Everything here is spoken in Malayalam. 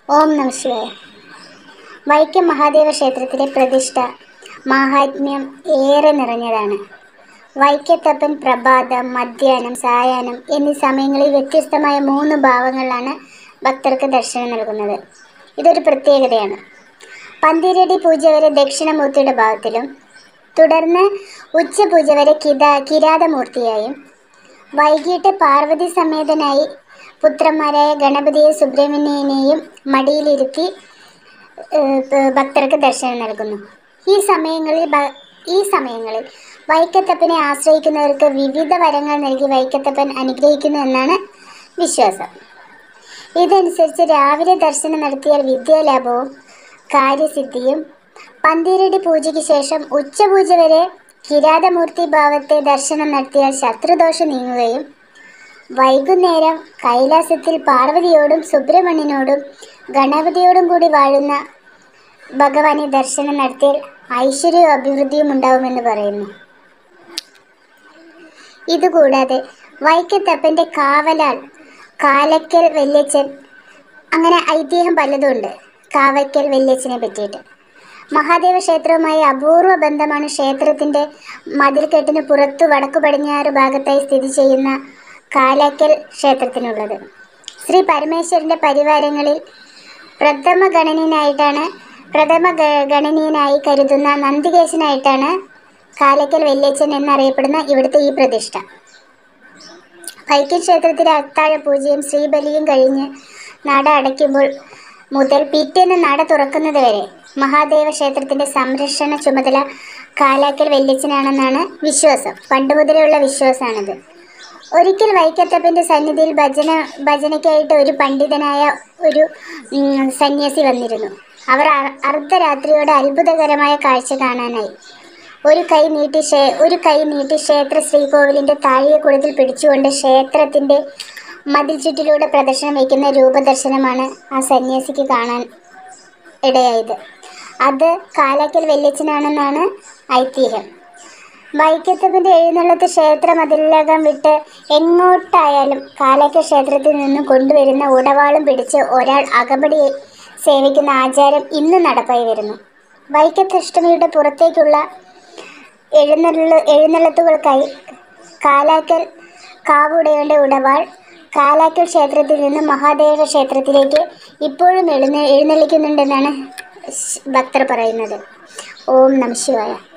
ഓം നമ ശിവായ വൈക്കം മഹാദേവ ക്ഷേത്രത്തിലെ പ്രതിഷ്ഠ മാഹാത്മ്യം ഏറെ നിറഞ്ഞതാണ് വൈക്കത്തപ്പൻ പ്രഭാതം മധ്യാഹ്നം സായാഹ്നം എന്നീ സമയങ്ങളിൽ വ്യത്യസ്തമായ മൂന്ന് ഭാവങ്ങളിലാണ് ഭക്തർക്ക് ദർശനം നൽകുന്നത് ഇതൊരു പ്രത്യേകതയാണ് പന്തിരടി പൂജ വരെ ദക്ഷിണമൂർത്തിയുടെ ഭാവത്തിലും തുടർന്ന് ഉച്ചപൂജ വരെ കിരാ കിരാതമൂർത്തിയായും വൈകിട്ട് പാർവതി സമേതനായി പുത്രന്മാരായ ഗണപതിയെ സുബ്രഹ്മണ്യനെയും മടിയിലിരുത്തി ഏഹ്, പ- ഭക്തർക്ക് ദർശനം നൽകുന്നു ഈ സമയങ്ങളിൽ ഭ- ഈ സമയങ്ങളിൽ വൈക്കത്തപ്പനെ ആശ്രയിക്കുന്നവർക്ക് വിവിധ വരങ്ങൾ നൽകി വൈക്കത്തപ്പൻ അനുഗ്രഹിക്കുന്നു എന്നാണ് വിശ്വാസം ഇതനുസരിച്ച് രാവിലെ ദർശനം നടത്തിയാൽ വിദ്യാലാഭവും കാര്യസിദ്ധിയും പന്തീരടി പൂജയ്ക്ക് ശേഷം ഉച്ചപൂജ വരെ കിരാതമൂർത്തി ഭാവത്തെ ദർശനം നടത്തിയാൽ ശത്രുദോഷം നീങ്ങുകയും വൈകുന്നേരം കൈലാസത്തിൽ പാർവതിയോടും സുബ്രഹ്മണ്യനോടും ഗണപതിയോടും കൂടി വാഴുന്ന ഭഗവാനെ ദർശനം നടത്തിയാൽ ഐശ്വര്യവും അഭിവൃദ്ധിയും ഉണ്ടാവുമെന്ന് പറയുന്നു ഇതുകൂടാതെ വൈക്കത്തപ്പൻ്റെ കാവലാൾ കാലക്കൽ വല്യച്ഛൻ അങ്ങനെ ഐതിഹ്യം പലതുമുണ്ട് കാവയ്ക്കൽ വല്യച്ഛനെ പറ്റിയിട്ട് മഹാദേവ ക്ഷേത്രവുമായി അപൂർവ ബന്ധമാണ് ക്ഷേത്രത്തിൻ്റെ മതിൽക്കെട്ടിന് പുറത്തു വടക്കു പടിഞ്ഞാറ് ഭാഗത്തായി സ്ഥിതി ചെയ്യുന്ന കാലാക്കൽ ക്ഷേത്രത്തിനുള്ളത് ശ്രീ പരമേശ്വരൻ്റെ പരിവാരങ്ങളിൽ പ്രഥമ ഗണനീയനായിട്ടാണ് പ്രഥമ ഗ- ഗണനീയനായി കരുതുന്ന നന്ദികേശനായിട്ടാണ് കാലക്കൽ വല്യച്ഛൻ എന്നറിയപ്പെടുന്ന ഇവിടുത്തെ ഈ പ്രതിഷ്ഠ വൈക്കം ക്ഷേത്രത്തിലെ അത്താഴ പൂജയും ശ്രീബലിയും കഴിഞ്ഞ് നട അടയ്ക്കുമ്പോൾ മുതൽ പിറ്റേന്ന് നട തുറക്കുന്നത് വരെ മഹാദേവ ക്ഷേത്രത്തിന്റെ സംരക്ഷണ ചുമതല കാലാക്കൽ വല്യച്ഛനാണെന്നാണ് വിശ്വാസം പണ്ട് മുതലുള്ള വിശ്വാസമാണിത് ഒരിക്കൽ വൈക്കത്തപ്പൻ്റെ സന്നിധിയിൽ ഭജന ഭജനയ്ക്കായിട്ട് ഒരു പണ്ഡിതനായ ഒരു ഉം, സന്യാസി വന്നിരുന്നു അവർ അർ- അർദ്ധരാത്രിയോടെ അത്ഭുതകരമായ കാഴ്ച കാണാനായി ഒരു കൈ നീട്ടി ക്ഷേ ഒരു കൈ നീട്ടി ക്ഷേത്ര ശ്രീകോവിലിന്റെ താഴെ കുളത്തിൽ പിടിച്ചുകൊണ്ട് ക്ഷേത്രത്തിന്റെ മതിൽ ചുറ്റിലൂടെ പ്രദർശനം വയ്ക്കുന്ന രൂപദർശനമാണ് ആ സന്യാസിക്ക് കാണാൻ ഇടയായത് അത് കാലക്കൽ വല്യച്ഛനാണെന്നാണ് ഐതിഹ്യം വൈക്കത്തപ്പൻ്റെ എഴുന്നള്ളത്ത് ക്ഷേത്ര മതിലകം വിട്ട് എങ്ങോട്ടായാലും കാലക്കൽ ക്ഷേത്രത്തിൽ നിന്നും കൊണ്ടുവരുന്ന ഉടവാളും പിടിച്ച് ഒരാൾ അകമ്പടി സേവിക്കുന്ന ആചാരം ഇന്ന് നടപ്പായി വരുന്നു വൈക്കത്തഷ്ടമിയുടെ പുറത്തേക്കുള്ള എഴുന്നള്ള എഴുന്നള്ളത്തുകൾക്കായി കാലാക്കൽ കാവുടയുടെ ഉടവാൾ കാലാക്കൽ ക്ഷേത്രത്തിൽ നിന്ന് മഹാദേവ ക്ഷേത്രത്തിലേക്ക് ഇപ്പോഴും എഴുന്ന എഴുന്നള്ളിക്കുന്നുണ്ടെന്നാണ് ഭക്തർ പറയുന്നത് ഓം നമ ശിവായ